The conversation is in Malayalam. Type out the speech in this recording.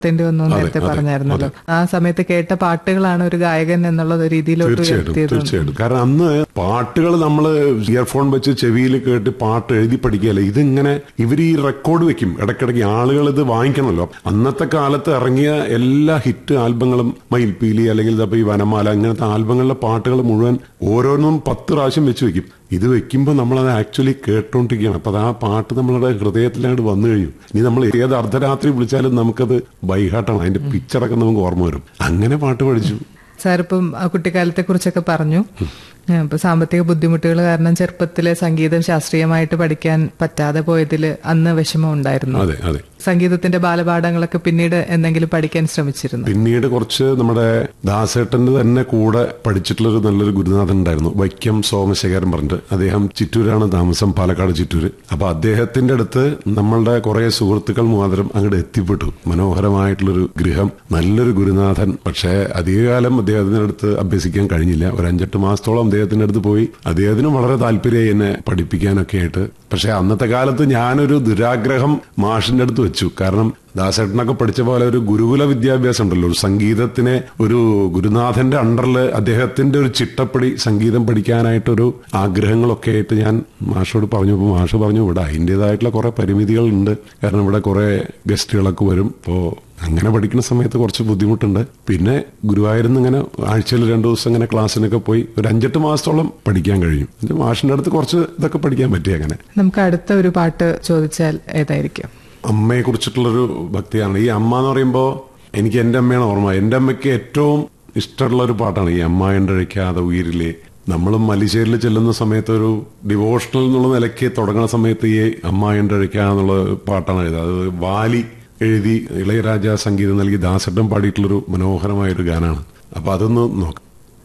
ത്തേണ്ടി വന്നു എന്ന് അതെ, നേരത്തെ അതെ, പറഞ്ഞായിരുന്നല്ലോ ആ സമയത്ത് കേട്ട പാട്ടുകളാണ് ഒരു ഗായകൻ എന്നുള്ള രീതിയിലോട്ട് തീർച്ചയായിട്ടും ഉയർത്തിയത് തീർച്ചയായിട്ടും കാരണം അന്ന് പാട്ടുകൾ നമ്മൾ ഇയർഫോൺ വെച്ച് ചെവിയിൽ കേട്ട് പാട്ട് എഴുതി പഠിക്കുകയല്ല ഇതിങ്ങനെ ഇവർ ഈ റെക്കോർഡ് വെക്കും ഇടയ്ക്കിടയ്ക്ക് ആളുകൾ ഇത് വാങ്ങിക്കണമല്ലോ അന്നത്തെ കാലത്ത് ഇറങ്ങിയ എല്ലാ ഹിറ്റ് ആൽബങ്ങളും മയിൽപീലി അല്ലെങ്കിൽ ഇതപ്പോ ഈ വനമാല അങ്ങനത്തെ ആൽബങ്ങളിലെ പാട്ടുകൾ മുഴുവൻ ഓരോന്നും പത്ത് പ്രാവശ്യം വെച്ച് വെക്കും ഇത് വെക്കുമ്പോൾ നമ്മളത് ആക്ച്വലി കേട്ടോണ്ടിരിക്കുകയാണ് അപ്പൊ അത് ആ പാട്ട് നമ്മളുടെ ഹൃദയത്തിലാണ്ട് വന്നു കഴിഞ്ഞു ഇനി നമ്മൾ ഏത് അർദ്ധരാത്രി വിളിച്ചാലും നമുക്കത് ബൈഹാട്ടാണ് അതിന്റെ പിക്ചറൊക്കെ നമുക്ക് ഓർമ്മ വരും അങ്ങനെ പാട്ട് പഠിച്ചു സാർ ഇപ്പം ആ കുട്ടിക്കാലത്തെ കുറിച്ചൊക്കെ പറഞ്ഞു ഇപ്പൊ സാമ്പത്തിക ബുദ്ധിമുട്ടുകൾ കാരണം ചെറുപ്പത്തിലെ സംഗീതം ശാസ്ത്രീയമായിട്ട് പഠിക്കാൻ പറ്റാതെ പോയതിൽ അന്ന് വിഷമം ഉണ്ടായിരുന്നു അതെ അതെ സംഗീതത്തിന്റെ ബാലപാഠങ്ങളൊക്കെ പിന്നീട് എന്തെങ്കിലും പഠിക്കാൻ ശ്രമിച്ചിരുന്നു പിന്നീട് കുറച്ച് നമ്മുടെ ദാസേട്ടന്റെ തന്നെ കൂടെ പഠിച്ചിട്ടുള്ളൊരു നല്ലൊരു ഗുരുനാഥൻ ഉണ്ടായിരുന്നു വൈക്കം സോമശേഖരൻ പറഞ്ഞിട്ട് അദ്ദേഹം ചിറ്റൂരാണ് താമസം പാലക്കാട് ചിറ്റൂര് അപ്പൊ അദ്ദേഹത്തിന്റെ അടുത്ത് നമ്മളുടെ കുറെ സുഹൃത്തുക്കൾ മുഖാന്തരം അങ്ങോട്ട് എത്തിപ്പെട്ടു മനോഹരമായിട്ടുള്ളൊരു ഗൃഹം നല്ലൊരു ഗുരുനാഥൻ പക്ഷേ അധികകാലം അദ്ദേഹത്തിന്റെ അടുത്ത് അഭ്യസിക്കാൻ കഴിഞ്ഞില്ല ഒരു അഞ്ചെട്ട് മാസത്തോളം അദ്ദേഹത്തിന്റെ അടുത്ത് പോയി അദ്ദേഹത്തിന് വളരെ താല്പര്യമായി എന്നെ പഠിപ്പിക്കാനൊക്കെ ആയിട്ട് പക്ഷെ അന്നത്തെ കാലത്ത് ഞാനൊരു ദുരാഗ്രഹം മാഷിന്റെ അടുത്ത് വെച്ചു കാരണം ദാസേട്ടനൊക്കെ പഠിച്ച പോലെ ഒരു ഗുരുകുല വിദ്യാഭ്യാസം ഉണ്ടല്ലോ ഒരു സംഗീതത്തിനെ ഒരു ഗുരുനാഥന്റെ അണ്ടറിൽ അദ്ദേഹത്തിന്റെ ഒരു ചിട്ടപ്പടി സംഗീതം പഠിക്കാനായിട്ടൊരു ആഗ്രഹങ്ങളൊക്കെ ആയിട്ട് ഞാൻ മാഷോട് പറഞ്ഞു അപ്പോൾ മാഷ് പറഞ്ഞു ഇവിടെ അതിൻ്റെതായിട്ടുള്ള കുറെ പരിമിതികളുണ്ട് കാരണം ഇവിടെ കുറെ ഗസ്റ്റുകളൊക്കെ വരും അപ്പോൾ അങ്ങനെ പഠിക്കുന്ന സമയത്ത് കുറച്ച് ബുദ്ധിമുട്ടുണ്ട് പിന്നെ ഗുരുവായൂരിൽ ഇങ്ങനെ ആഴ്ചയിൽ രണ്ടു ദിവസം ഇങ്ങനെ ക്ലാസ്സിനൊക്കെ പോയി ഒരു അഞ്ചെട്ട് മാസത്തോളം പഠിക്കാൻ കഴിയും എന്നിട്ട് മാഷിന്റെ അടുത്ത് കുറച്ച് ഇതൊക്കെ പഠിക്കാൻ പറ്റി അങ്ങനെ നമുക്ക് അടുത്ത ഒരു പാട്ട് ചോദിച്ചാൽ ഏതായിരിക്കും അമ്മയെ കുറിച്ചിട്ടുള്ളൊരു ഭക്തിയാണ് ഈ അമ്മ എന്ന് പറയുമ്പോൾ എനിക്ക് എൻ്റെ അമ്മയാണ് ഓർമ്മ എൻ്റെ അമ്മയ്ക്ക് ഏറ്റവും ഇഷ്ടമുള്ള ഒരു പാട്ടാണ് ഈ അമ്മ എണ്ടഴിക്കാതെ ഉയിരിലെ നമ്മളും മലിശ്ശേരിൽ ചെല്ലുന്ന സമയത്ത് ഒരു ഡിവോഷണൽ എന്നുള്ള നിലയ്ക്ക് തുടങ്ങുന്ന സമയത്ത് ഈ അമ്മ എണ്ടഴിക്കാന്നുള്ള പാട്ടാണ് എഴുതുക അത് വാലി എഴുതി ഇളയരാജ സംഗീതം നൽകി ദാസട്ടം പാടിയിട്ടുള്ളൊരു മനോഹരമായൊരു ഗാനാണ് അപ്പൊ അതൊന്ന് നോക്കാം